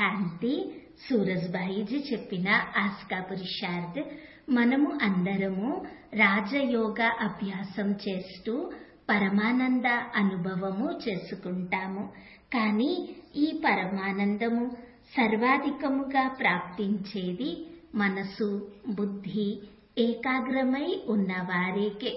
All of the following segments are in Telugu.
శాంతి సూరజ్బాయిజీ చెప్పిన ఆస్కా పురుషార్థ్ మనము అందరము రాజయోగ అభ్యాసం చేస్తూ పరమానంద అనుభవము చేసుకుంటాము కానీ ఈ పరమానందము సర్వాధికముగా ప్రాప్తించేది మనసు బుద్ధి ఏకాగ్రమై ఉన్నవారికే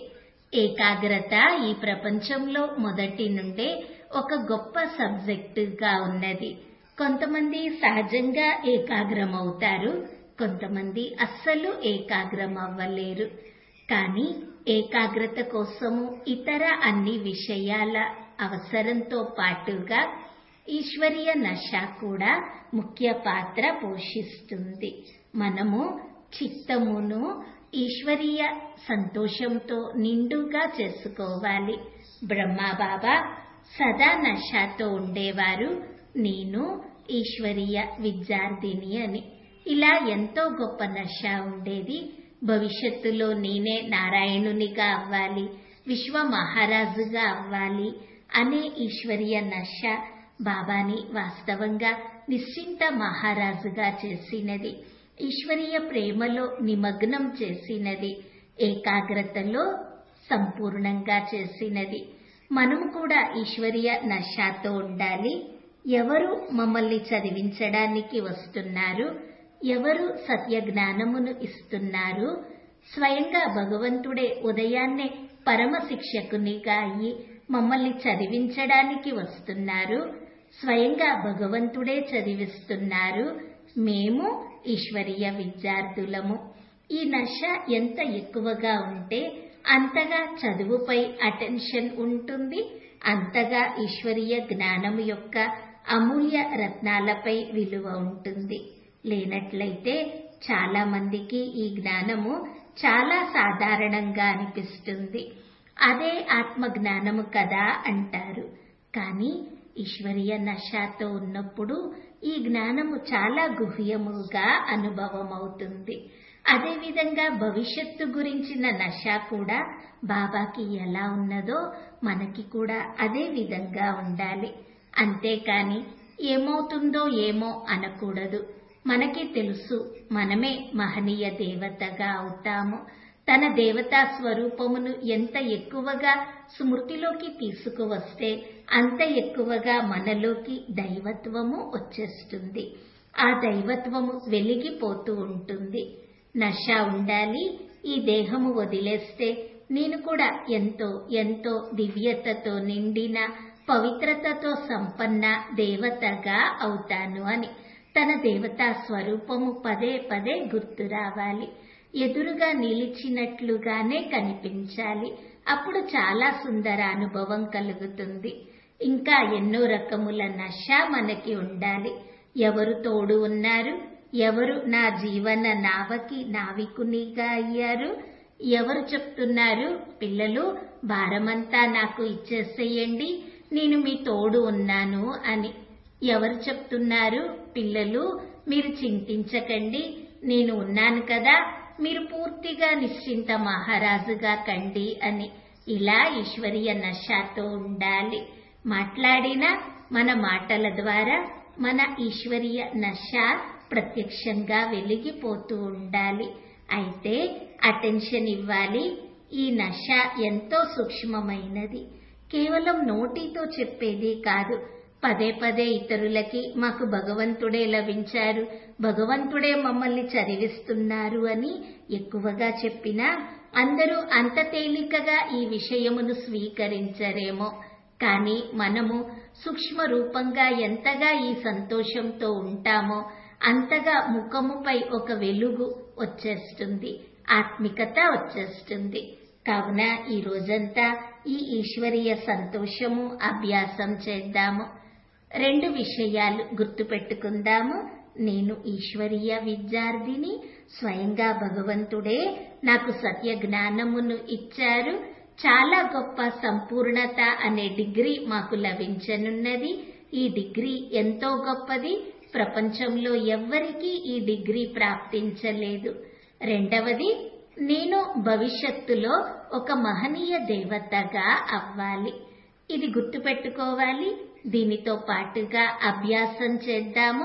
ఏకాగ్రత ఈ ప్రపంచంలో మొదటి నుండే ఒక గొప్ప సబ్జెక్టుగా ఉన్నది కొంతమంది సహజంగా ఏకాగ్రమవుతారు కొంతమంది అస్సలు ఏకాగ్రం అవ్వలేరు కానీ ఏకాగ్రత కోసము ఇతర అన్ని విషయాల అవసరంతో పాటుగా ఈశ్వరీయ నశ కూడా ముఖ్య పాత్ర పోషిస్తుంది మనము చిత్తమును ఈశ్వరీయ సంతోషంతో నిండుగా చేసుకోవాలి బ్రహ్మబాబా సదా నషాతో ఉండేవారు నేను ఈశ్వరీయ విద్యార్థిని అని ఇలా ఎంతో గొప్ప నష ఉండేది భవిష్యత్తులో నేనే నారాయణునిగా అవ్వాలి విశ్వ మహారాజుగా అవ్వాలి అనే ఈశ్వరీయ నష బాబాని వాస్తవంగా నిశ్చింత మహారాజుగా చేసినది ఈశ్వరీయ ప్రేమలో నిమగ్నం చేసినది ఏకాగ్రతలో సంపూర్ణంగా చేసినది మనము కూడా ఈశ్వరీయ నషాతో ఉండాలి ఎవరు మమ్మల్ని చదివించడానికి వస్తున్నారు ఎవరు సత్య జ్ఞానమును ఇస్తున్నారు స్వయంగా భగవంతుడే ఉదయాన్నే పరమ శిక్షకునిగా అయ్యి మమ్మల్ని చదివించడానికి వస్తున్నారు స్వయంగా భగవంతుడే చదివిస్తున్నారు మేము ఈశ్వరీయ విద్యార్థులము ఈ నష ఎంత ఎక్కువగా ఉంటే అంతగా చదువుపై అటెన్షన్ ఉంటుంది అంతగా ఈశ్వరీయ జ్ఞానము యొక్క అమూల్య రత్నాలపై విలువ ఉంటుంది లేనట్లయితే చాలా మందికి ఈ జ్ఞానము చాలా సాధారణంగా అనిపిస్తుంది అదే ఆత్మ జ్ఞానము కదా అంటారు కానీ ఈశ్వరీయ నషాతో ఉన్నప్పుడు ఈ జ్ఞానము చాలా గుహ్యముగా అనుభవం అవుతుంది అదేవిధంగా భవిష్యత్తు గురించిన నష కూడా బాబాకి ఎలా ఉన్నదో మనకి కూడా అదే విధంగా ఉండాలి అంతేకాని ఏమవుతుందో ఏమో అనకూడదు మనకి తెలుసు మనమే మహనీయ దేవతగా అవుతాము తన దేవతా స్వరూపమును ఎంత ఎక్కువగా స్మృతిలోకి తీసుకువస్తే అంత ఎక్కువగా మనలోకి దైవత్వము వచ్చేస్తుంది ఆ దైవత్వము వెలిగిపోతూ ఉంటుంది నష ఉండాలి ఈ దేహము వదిలేస్తే నేను కూడా ఎంతో ఎంతో దివ్యతతో నిండిన పవిత్రతతో సంపన్న దేవతగా అవుతాను అని తన దేవతా స్వరూపము పదే పదే గుర్తు రావాలి ఎదురుగా నిలిచినట్లుగానే కనిపించాలి అప్పుడు చాలా సుందర అనుభవం కలుగుతుంది ఇంకా ఎన్నో రకముల నష మనకి ఉండాలి ఎవరు తోడు ఉన్నారు ఎవరు నా జీవన నావకి నావికునిగా అయ్యారు ఎవరు చెప్తున్నారు పిల్లలు భారమంతా నాకు ఇచ్చేసేయండి నేను మీ తోడు ఉన్నాను అని ఎవరు చెప్తున్నారు పిల్లలు మీరు చింతించకండి నేను ఉన్నాను కదా మీరు పూర్తిగా నిశ్చింత మహారాజుగా కండి అని ఇలా ఈశ్వరీయ నషాతో ఉండాలి మాట్లాడిన మన మాటల ద్వారా మన ఈశ్వరీయ నష ప్రత్యక్షంగా వెలిగిపోతూ ఉండాలి అయితే అటెన్షన్ ఇవ్వాలి ఈ నష ఎంతో సూక్ష్మమైనది కేవలం నోటితో చెప్పేది కాదు పదే పదే ఇతరులకి మాకు భగవంతుడే లభించారు భగవంతుడే మమ్మల్ని చదివిస్తున్నారు అని ఎక్కువగా చెప్పినా అందరూ అంత తేలికగా ఈ విషయమును స్వీకరించరేమో కానీ మనము సూక్ష్మ రూపంగా ఎంతగా ఈ సంతోషంతో ఉంటామో అంతగా ముఖముపై ఒక వెలుగు వచ్చేస్తుంది ఆత్మికత వచ్చేస్తుంది కావున ఈ రోజంతా ఈ ఈశ్వరీయ సంతోషము అభ్యాసం చేద్దాము రెండు విషయాలు గుర్తుపెట్టుకుందాము నేను ఈశ్వరీయ విద్యార్థిని స్వయంగా భగవంతుడే నాకు సత్య జ్ఞానమును ఇచ్చారు చాలా గొప్ప సంపూర్ణత అనే డిగ్రీ మాకు లభించనున్నది ఈ డిగ్రీ ఎంతో గొప్పది ప్రపంచంలో ఎవ్వరికీ ఈ డిగ్రీ ప్రాప్తించలేదు రెండవది నేను భవిష్యత్తులో ఒక మహనీయ దేవతగా అవ్వాలి ఇది గుర్తుపెట్టుకోవాలి దీనితో పాటుగా అభ్యాసం చేద్దాము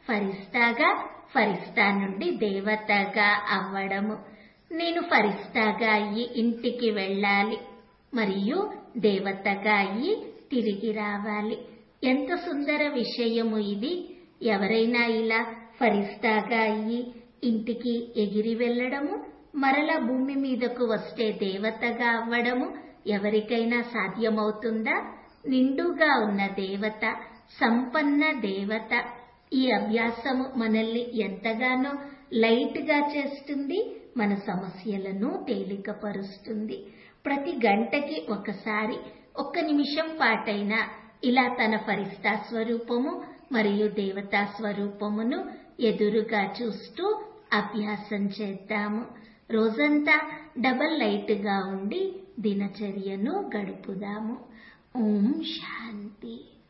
ఫరిస్తాగా ఫరిస్తా నుండి దేవతగా అవ్వడము నేను ఫరిస్తాగా అయ్యి ఇంటికి వెళ్ళాలి మరియు దేవతగా అయ్యి తిరిగి రావాలి ఎంత సుందర విషయము ఇది ఎవరైనా ఇలా ఫరిస్తాగా అయ్యి ఇంటికి ఎగిరి వెళ్ళడము మరల భూమి మీదకు వస్తే దేవతగా అవ్వడము ఎవరికైనా సాధ్యమవుతుందా నిండుగా ఉన్న దేవత సంపన్న దేవత ఈ అభ్యాసము మనల్ని ఎంతగానో లైట్ గా చేస్తుంది మన సమస్యలను తేలికపరుస్తుంది ప్రతి గంటకి ఒకసారి ఒక్క నిమిషం పాటైనా ఇలా తన ఫరిస్తా స్వరూపము మరియు దేవతా స్వరూపమును ఎదురుగా చూస్తూ అభ్యాసం చేద్దాము రోజంతా డబల్ లైట్ గా ఉండి దినచర్యను గడుపుదాము ఓం శాంతి